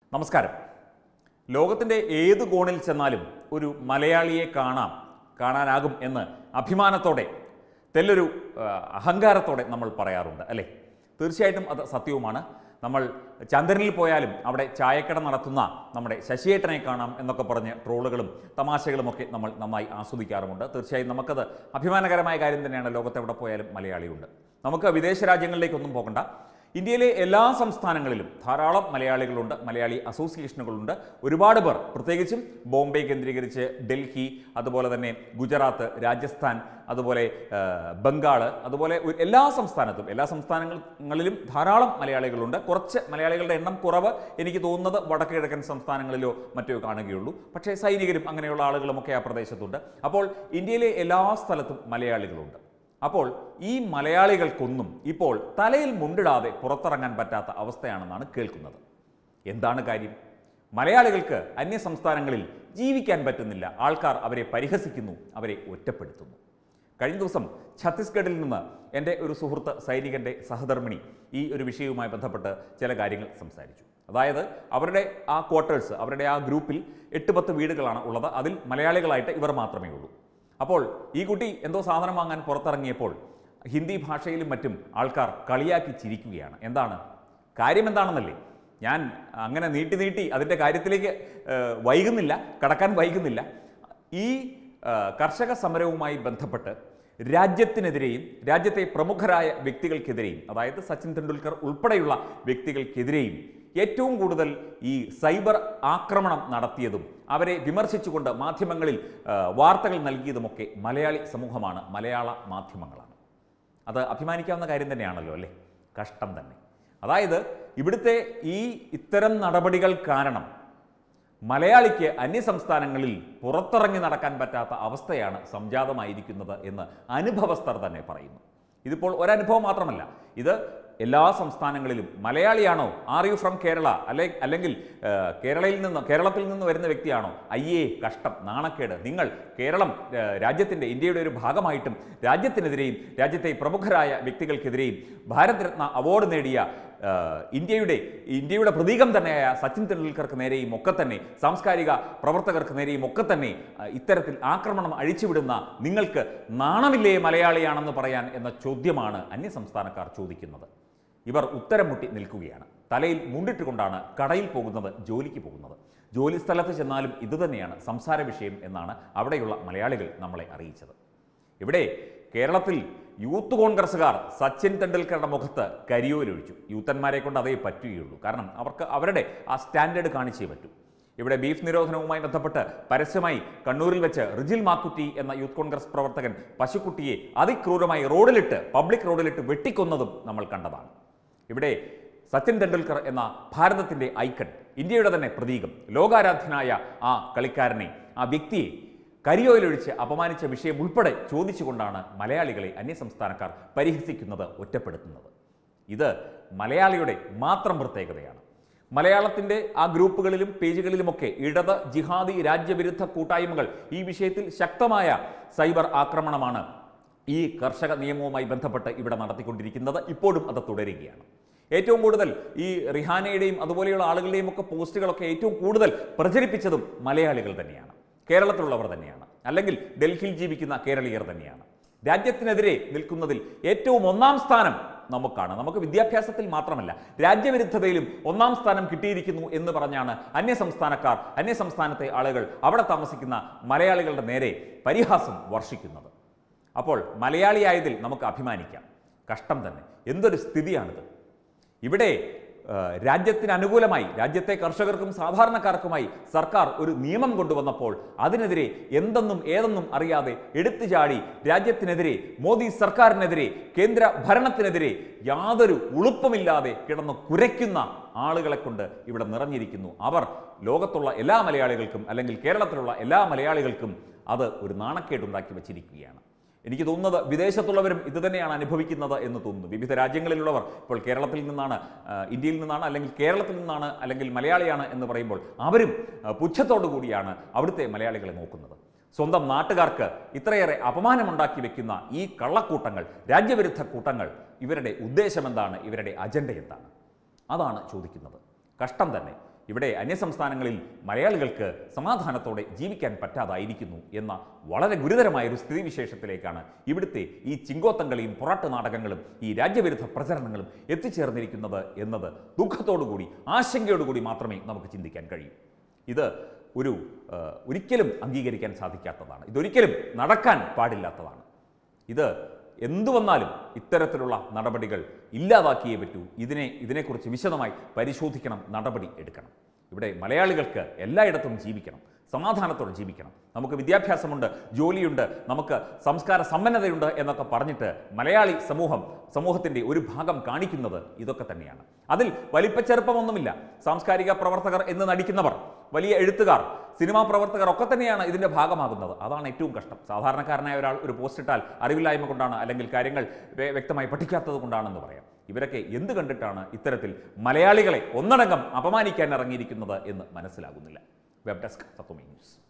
നമസ്കാരം ലോകത്തിൻ്റെ ഏത് കോണിൽ ചെന്നാലും ഒരു മലയാളിയെ കാണാം കാണാനാകും എന്ന് അഭിമാനത്തോടെ തെല്ലൊരു ആ, അഹങ്കാരത്തോടെ നമ്മൾ പറയാറുണ്ട് അല്ലേ തീർച്ചയായിട്ടും അത് സത്യവുമാണ് നമ്മൾ ചന്ദ്രനിൽ പോയാലും അവിടെ ചായക്കട നടത്തുന്ന നമ്മുടെ ശശിയേട്ടനെ കാണാം എന്നൊക്കെ പറഞ്ഞ് ട്രോളുകളും തമാശകളുമൊക്കെ നമ്മൾ നന്നായി ആസ്വദിക്കാറുമുണ്ട് തീർച്ചയായും നമുക്കത് അഭിമാനകരമായ കാര്യം തന്നെയാണ് ലോകത്ത് എവിടെ പോയാലും മലയാളിയുണ്ട് നമുക്ക് വിദേശ രാജ്യങ്ങളിലേക്കൊന്നും പോകണ്ട ഇന്ത്യയിലെ എല്ലാ സംസ്ഥാനങ്ങളിലും ധാരാളം മലയാളികളുണ്ട് മലയാളി അസോസിയേഷനുകളുണ്ട് ഒരുപാട് പേർ പ്രത്യേകിച്ചും ബോംബെ കേന്ദ്രീകരിച്ച് ഡൽഹി അതുപോലെ തന്നെ ഗുജറാത്ത് രാജസ്ഥാൻ അതുപോലെ ആ, ബംഗാൾ അതുപോലെ ഒരു- എല്ലാ സംസ്ഥാനത്തും എല്ലാ സംസ്ഥാനങ്ങളിലും ധാരാളം മലയാളികളുണ്ട് കുറച്ച് മലയാളികളുടെ എണ്ണം കുറവ് എനിക്ക് തോന്നുന്നത് വടക്ക് കിഴക്കൻ സംസ്ഥാനങ്ങളിലോ മറ്റോ കാണുകയുള്ളൂ പക്ഷേ സൈനികരും അങ്ങനെയുള്ള ആളുകളുമൊക്കെ ആ പ്രദേശത്തുണ്ട് അപ്പോൾ ഇന്ത്യയിലെ എല്ലാ സ്ഥലത്തും മലയാളികളുണ്ട് അപ്പോൾ ഈ മലയാളികൾക്കൊന്നും ഇപ്പോൾ തലയിൽ മുണ്ടിടാതെ പുറത്തിറങ്ങാൻ പറ്റാത്ത അവസ്ഥയാണെന്നാണ് കേൾക്കുന്നത് എന്താണ് കാര്യം മലയാളികൾക്ക് അന്യ സംസ്ഥാനങ്ങളിൽ ജീവിക്കാൻ പറ്റുന്നില്ല ആൾക്കാർ അവരെ പരിഹസിക്കുന്നു അവരെ ഒറ്റപ്പെടുത്തുന്നു കഴിഞ്ഞ ദിവസം ഛത്തീസ്ഗഡിൽ നിന്ന് എൻ്റെ ഒരു സുഹൃത്ത് സൈനികൻ്റെ സഹധർമ്മിണി ഈ ഒരു വിഷയവുമായി ബന്ധപ്പെട്ട് ചില കാര്യങ്ങൾ സംസാരിച്ചു അതായത് അവരുടെ ആ ക്വാർട്ടേഴ്സ് അവരുടെ ആ ഗ്രൂപ്പിൽ എട്ട് പത്ത് വീടുകളാണ് ഉള്ളത് അതിൽ മലയാളികളായിട്ട് ഇവർ മാത്രമേ ഉള്ളൂ അപ്പോൾ ഈ കുട്ടി എന്തോ സാധനം വാങ്ങാൻ പുറത്തിറങ്ങിയപ്പോൾ ഹിന്ദി ഭാഷയിലും മറ്റും ആൾക്കാർ കളിയാക്കി ചിരിക്കുകയാണ് എന്താണ് കാര്യം എന്താണെന്നല്ലേ ഞാൻ അങ്ങനെ നീട്ടി നീട്ടി അതിൻ്റെ കാര്യത്തിലേക്ക് ഏഹ്, വൈകുന്നില്ല കടക്കാൻ വൈകുന്നില്ല ഈ ആ, കർഷക സമരവുമായി ബന്ധപ്പെട്ട് രാജ്യത്തിനെതിരെയും രാജ്യത്തെ പ്രമുഖരായ വ്യക്തികൾക്കെതിരെയും അതായത് സച്ചിൻ തെണ്ടുൽക്കർ ഉൾപ്പെടെയുള്ള വ്യക്തികൾക്കെതിരെയും ഏറ്റവും കൂടുതൽ ഈ സൈബർ ആക്രമണം നടത്തിയതും അവരെ വിമർശിച്ചുകൊണ്ട് മാധ്യമങ്ങളിൽ ആ, വാർത്തകൾ നൽകിയതുമൊക്കെ മലയാളി സമൂഹമാണ് മലയാള മാധ്യമങ്ങളാണ് അത് അഭിമാനിക്കാവുന്ന കാര്യം തന്നെയാണല്ലോ അല്ലേ കഷ്ടം തന്നെ അതായത് ഇവിടുത്തെ ഈ ഇത്തരം നടപടികൾ കാരണം മലയാളിക്ക് അന്യസംസ്ഥാനങ്ങളിൽ പുറത്തിറങ്ങി നടക്കാൻ പറ്റാത്ത അവസ്ഥയാണ് സംജാതമായിരിക്കുന്നത് എന്ന് അനുഭവസ്ഥർ തന്നെ പറയുന്നു ഇതിപ്പോൾ ഒരനുഭവം മാത്രമല്ല ഇത് എല്ലാ സംസ്ഥാനങ്ങളിലും മലയാളിയാണോ ആർ യു ഫ്രം കേരള അല്ലെ അല്ലെങ്കിൽ ആ, കേരളയിൽ നിന്ന് കേരളത്തിൽ നിന്ന് വരുന്ന വ്യക്തിയാണോ അയ്യേ കഷ്ടം നാണക്കേട് നിങ്ങൾ കേരളം ആ, രാജ്യത്തിൻ്റെ ഇന്ത്യയുടെ ഒരു ഭാഗമായിട്ടും രാജ്യത്തിനെതിരെയും രാജ്യത്തെ പ്രമുഖരായ വ്യക്തികൾക്കെതിരെയും ഭാരത് രത്ന അവാർഡ് നേടിയ ആ, ഇന്ത്യയുടെ ഇന്ത്യയുടെ പ്രതീകം തന്നെയായ സച്ചിൻ തെണ്ടുൽക്കർക്ക് നേരെയും ഒക്കെ തന്നെ സാംസ്കാരിക പ്രവർത്തകർക്ക് നേരെയും ഒക്കെ തന്നെ ആ, ഇത്തരത്തിൽ ആക്രമണം അഴിച്ചുവിടുന്ന നിങ്ങൾക്ക് നാണമില്ലേ മലയാളിയാണെന്ന് പറയാൻ എന്ന ചോദ്യമാണ് അന്യസംസ്ഥാനക്കാർ ചോദിക്കുന്നത് ഇവർ ഉത്തരം മുട്ടി നിൽക്കുകയാണ് തലയിൽ മുണ്ടിട്ടുകൊണ്ടാണ് കടയിൽ പോകുന്നത് ജോലിക്ക് പോകുന്നത് ജോലി സ്ഥലത്ത് ചെന്നാലും ഇതുതന്നെയാണ് സംസാര വിഷയം എന്നാണ് അവിടെയുള്ള മലയാളികൾ നമ്മളെ അറിയിച്ചത് ഇവിടെ കേരളത്തിൽ യൂത്ത് കോൺഗ്രസ്സുകാർ സച്ചിൻ തെണ്ടുൽക്കറുടെ മുഖത്ത് കരിയോലൊഴിച്ചു യൂത്തന്മാരെ കൊണ്ട് അതേ പറ്റുകയുള്ളൂ കാരണം അവർക്ക് അവരുടെ ആ സ്റ്റാൻഡേർഡ് കാണിച്ചേ പറ്റൂ ഇവിടെ ബീഫ് നിരോധനവുമായി ബന്ധപ്പെട്ട് പരസ്യമായി കണ്ണൂരിൽ വെച്ച് റിജിൽ മാക്കുറ്റി എന്ന യൂത്ത് കോൺഗ്രസ് പ്രവർത്തകൻ പശുക്കുട്ടിയെ അതിക്രൂരമായി റോഡിലിട്ട് പബ്ലിക് റോഡിലിട്ട് വെട്ടിക്കൊന്നതും നമ്മൾ കണ്ടതാണ് ഇവിടെ സച്ചിൻ തെണ്ടുൽക്കർ എന്ന ഭാരതത്തിൻ്റെ ഐക്കൺ ഇന്ത്യയുടെ തന്നെ പ്രതീകം ലോകാരാധ്യനായ ആ കളിക്കാരനെ ആ വ്യക്തിയെ കരിയോയിലൊഴിച്ച് അപമാനിച്ച വിഷയം ഉൾപ്പെടെ ചോദിച്ചുകൊണ്ടാണ് മലയാളികളെ അന്യസംസ്ഥാനക്കാർ പരിഹസിക്കുന്നത് ഒറ്റപ്പെടുത്തുന്നത് ഇത് മലയാളിയുടെ മാത്രം പ്രത്യേകതയാണ് മലയാളത്തിൻ്റെ ആ ഗ്രൂപ്പുകളിലും പേജുകളിലുമൊക്കെ ഇടത് ജിഹാദി രാജ്യവിരുദ്ധ കൂട്ടായ്മകൾ ഈ വിഷയത്തിൽ ശക്തമായ സൈബർ ആക്രമണമാണ് ഈ കർഷക നിയമവുമായി ബന്ധപ്പെട്ട് ഇവിടെ നടത്തിക്കൊണ്ടിരിക്കുന്നത് ഇപ്പോഴും അത് തുടരുകയാണ് ഏറ്റവും കൂടുതൽ ഈ റിഹാനയുടെയും അതുപോലെയുള്ള ആളുകളുടെയും ഒക്കെ പോസ്റ്റുകളൊക്കെ ഏറ്റവും കൂടുതൽ പ്രചരിപ്പിച്ചതും മലയാളികൾ തന്നെയാണ് കേരളത്തിലുള്ളവർ തന്നെയാണ് അല്ലെങ്കിൽ ഡൽഹിയിൽ ജീവിക്കുന്ന കേരളീയർ തന്നെയാണ് രാജ്യത്തിനെതിരെ നിൽക്കുന്നതിൽ ഏറ്റവും ഒന്നാം സ്ഥാനം നമുക്കാണ് നമുക്ക് വിദ്യാഭ്യാസത്തിൽ മാത്രമല്ല രാജ്യവിരുദ്ധതയിലും ഒന്നാം സ്ഥാനം കിട്ടിയിരിക്കുന്നു എന്ന് പറഞ്ഞാണ് അന്യസംസ്ഥാനക്കാർ അന്യസംസ്ഥാനത്തെ ആളുകൾ അവിടെ താമസിക്കുന്ന മലയാളികളുടെ നേരെ പരിഹാസം വർഷിക്കുന്നത് അപ്പോൾ മലയാളിയായതിൽ നമുക്ക് അഭിമാനിക്കാം കഷ്ടം തന്നെ എന്തൊരു സ്ഥിതിയാണിത് ഇവിടെ ആ, രാജ്യത്തിന് അനുകൂലമായി രാജ്യത്തെ കർഷകർക്കും സാധാരണക്കാർക്കുമായി സർക്കാർ ഒരു നിയമം കൊണ്ടുവന്നപ്പോൾ അതിനെതിരെ എന്തെന്നും ഏതെന്നും അറിയാതെ എടുത്തു ചാടി രാജ്യത്തിനെതിരെ മോദി സർക്കാരിനെതിരെ കേന്ദ്ര ഭരണത്തിനെതിരെ യാതൊരു ഉളുപ്പമില്ലാതെ കിടന്ന് കുരയ്ക്കുന്ന ആളുകളെ കൊണ്ട് ഇവിടെ നിറഞ്ഞിരിക്കുന്നു അവർ ലോകത്തുള്ള എല്ലാ മലയാളികൾക്കും അല്ലെങ്കിൽ കേരളത്തിലുള്ള എല്ലാ മലയാളികൾക്കും അത് ഒരു നാണക്കേടുണ്ടാക്കി വച്ചിരിക്കുകയാണ് എനിക്ക് തോന്നുന്നത് വിദേശത്തുള്ളവരും ഇത് തന്നെയാണ് അനുഭവിക്കുന്നത് എന്ന് തോന്നുന്നു വിവിധ രാജ്യങ്ങളിലുള്ളവർ ഇപ്പോൾ കേരളത്തിൽ നിന്നാണ് ആ, ഇന്ത്യയിൽ നിന്നാണ് അല്ലെങ്കിൽ കേരളത്തിൽ നിന്നാണ് അല്ലെങ്കിൽ മലയാളിയാണ് എന്ന് പറയുമ്പോൾ അവരും ആ, പുച്ഛത്തോടു കൂടിയാണ് അവിടുത്തെ മലയാളികളെ നോക്കുന്നത് സ്വന്തം നാട്ടുകാർക്ക് ഇത്രയേറെ അപമാനമുണ്ടാക്കി വെക്കുന്ന ഈ കള്ളക്കൂട്ടങ്ങൾ രാജ്യവിരുദ്ധ കൂട്ടങ്ങൾ ഇവരുടെ ഉദ്ദേശം എന്താണ് ഇവരുടെ അജണ്ട എന്താണ് അതാണ് ചോദിക്കുന്നത് കഷ്ടം തന്നെ ഇവിടെ അന്യസംസ്ഥാനങ്ങളിൽ മലയാളികൾക്ക് സമാധാനത്തോടെ ജീവിക്കാൻ പറ്റാതായിരിക്കുന്നു എന്ന വളരെ ഗുരുതരമായ ഒരു സ്ഥിതിവിശേഷത്തിലേക്കാണ് ഇവിടുത്തെ ഈ ചിങ്കോത്തങ്കളിയും പൊറാട്ട് നാടകങ്ങളും ഈ രാജ്യവിരുദ്ധ പ്രചരണങ്ങളും എത്തിച്ചേർന്നിരിക്കുന്നത് എന്നത് ദുഃഖത്തോടുകൂടി ആശങ്കയോടുകൂടി മാത്രമേ നമുക്ക് ചിന്തിക്കാൻ കഴിയൂ ഇത് ഒരു ആ, ഒരിക്കലും അംഗീകരിക്കാൻ സാധിക്കാത്തതാണ് ഇതൊരിക്കലും നടക്കാൻ പാടില്ലാത്തതാണ് ഇത് എന്തു വന്നാലും ഇത്തരത്തിലുള്ള നടപടികൾ ഇല്ലാതാക്കിയേ പറ്റൂ ഇതിനെ ഇതിനെക്കുറിച്ച് വിശദമായി പരിശോധിക്കണം നടപടി എടുക്കണം ഇവിടെ മലയാളികൾക്ക് എല്ലായിടത്തും ജീവിക്കണം സമാധാനത്തോടെ ജീവിക്കണം നമുക്ക് വിദ്യാഭ്യാസമുണ്ട് ജോലിയുണ്ട് നമുക്ക് സംസ്കാര സമ്പന്നതയുണ്ട് എന്നൊക്കെ പറഞ്ഞിട്ട് മലയാളി സമൂഹം സമൂഹത്തിൻ്റെ ഒരു ഭാഗം കാണിക്കുന്നത് ഇതൊക്കെ തന്നെയാണ് അതിൽ വലിപ്പച്ചെറുപ്പമൊന്നുമില്ല സാംസ്കാരിക പ്രവർത്തകർ എന്ന് നടിക്കുന്നവർ വലിയ എഴുത്തുകാർ സിനിമാ പ്രവർത്തകർ ഒക്കെ തന്നെയാണ് ഇതിൻ്റെ ഭാഗമാകുന്നത് അതാണ് ഏറ്റവും കഷ്ടം സാധാരണക്കാരനായ ഒരാൾ ഒരു പോസ്റ്റ് ഇട്ടാൽ അറിവില്ലായ്മ കൊണ്ടാണ് അല്ലെങ്കിൽ കാര്യങ്ങൾ വ്യ- വ്യക്തമായി പഠിക്കാത്തത് കൊണ്ടാണെന്ന് പറയാം ഇവരൊക്കെ എന്ത് കണ്ടിട്ടാണ് ഇത്തരത്തിൽ മലയാളികളെ ഒന്നടങ്കം അപമാനിക്കാൻ ഇറങ്ങിയിരിക്കുന്നത് എന്ന് മനസ്സിലാകുന്നില്ല വെബ് ഡെസ്ക് തത്വമേ ന്യൂസ്